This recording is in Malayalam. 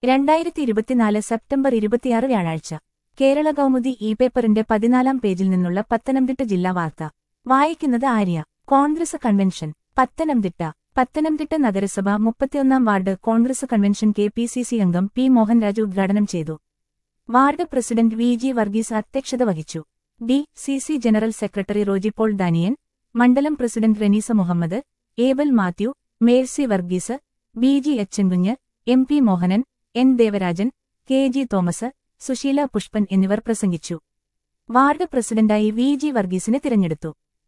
രണ്ടായിരത്തി ഇരുപത്തിനാല് സെപ്റ്റംബർ ഇരുപത്തിയാറ് വ്യാഴാഴ്ച കേരള കൗമുദി ഇ പേപ്പറിന്റെ പതിനാലാം പേജിൽ നിന്നുള്ള പത്തനംതിട്ട ജില്ലാ വാർത്ത വായിക്കുന്നത് ആര്യ കോൺഗ്രസ് കൺവെൻഷൻ പത്തനംതിട്ട പത്തനംതിട്ട നഗരസഭ മുപ്പത്തിയൊന്നാം ward Congress convention K P C C അംഗം പി മോഹൻരാജ് ഉദ്ഘാടനം ചെയ്തു ward president V G Varghese അധ്യക്ഷത വഹിച്ചു D C C general secretary Rojipaul Daniyan മണ്ഡലം president Reneesa Muhammad Abel Mathew Mercy Varghese B G Echankunju M P Mohanan N Devarajan K G Thomas Susheela Pushpan എന്നിവർ പ്രസംഗിച്ചു വാർഡ് പ്രസിഡന്റായി വി ജി വർഗീസിനെ തിരഞ്ഞെടുത്തു